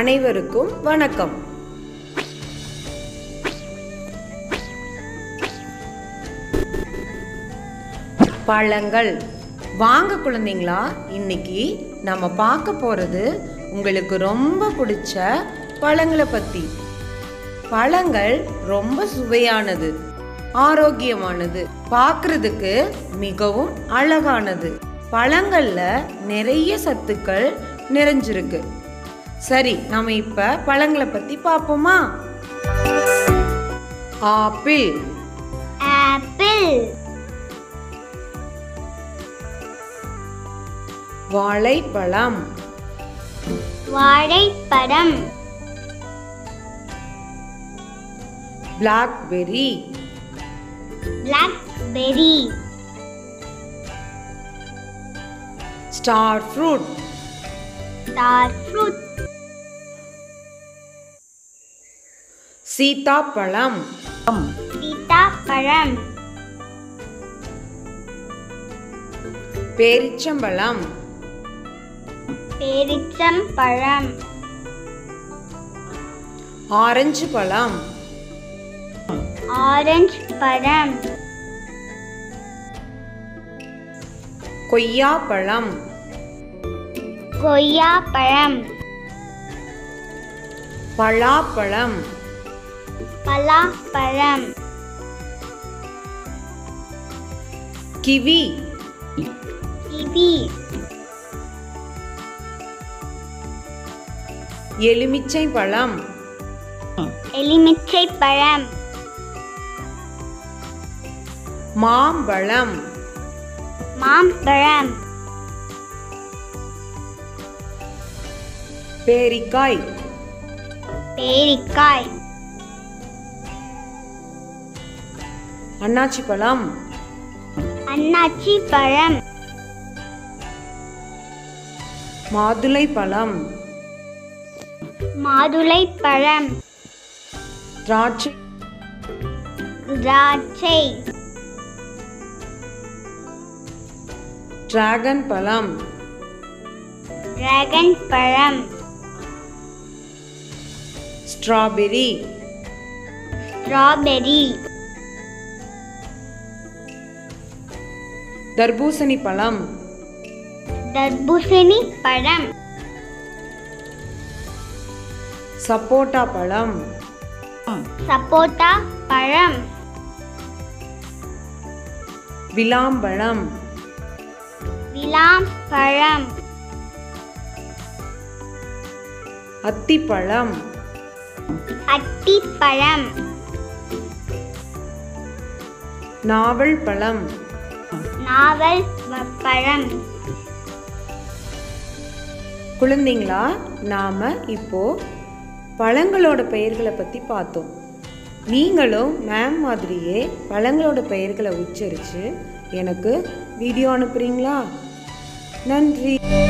அனைவருக்கும் வணக்கம் பழங்கள் வாங்க குழந்தைங்களா இன்னைக்கு நம்ம பார்க்க போறது உங்களுக்கு ரொம்ப பிடிச்ச பழங்களை பத்தி பழங்கள் ரொம்ப சுவையானது ஆரோக்கியமானது பார்க்கிறதுக்கு மிகவும் அழகானது பழங்கள்ல நிறைய சத்துக்கள் நிறைஞ்சிருக்கு சரி நாம இப்ப பழங்களை பத்தி பார்ப்போமா ஆப்பிள் ஆப்பிள் வாழைப்பழம் வாழைப்பழம் blackberry blackberry star fruit star fruit சீதாப்பழம் சீதாப்பழம் பேரிச்சம்பழம் பேரிச்சம்பழம் ஆரஞ்சு பழம் ஆரஞ்சு பழம் கொய்யாப்பழம் கொய்யாப்பழம் பலாப்பழம் பலாப்பழம் கிவி கிவி எலுமிச்சை பழம் எலுமிச்சை பழம் மாம்பழம் மாம்பழம் பேரிக்காய் பேரிக்காய் அன்னாச்சி பழம் அன்னாச்சி பழம் மாதுளை பழம் மாதுளை பழம் திராட்சை திராட்சை டிராகன் பழம் டிராகன் பழம் ஸ்ட்ராபெரி ஸ்ட்ராபெரி தர்பூசணி பழம் தர்பூசணி பழம் சப்போட்டா பழம் சப்போட்டா பழம் விளாம்பழம் விலாம் பழம் அத்திப்பழம் அத்திப்பழம் நாவல் பழம் நாவல் வ- பழம் குழந்தைங்களா நாம இப்போ பழங்களோட பெயர்களை பத்தி பார்த்தோம் நீங்களும் மேம் மாதிரியே பழங்களோட பெயர்களை உச்சரித்து எனக்கு வீடியோ அனுப்புறீங்களா நன்றி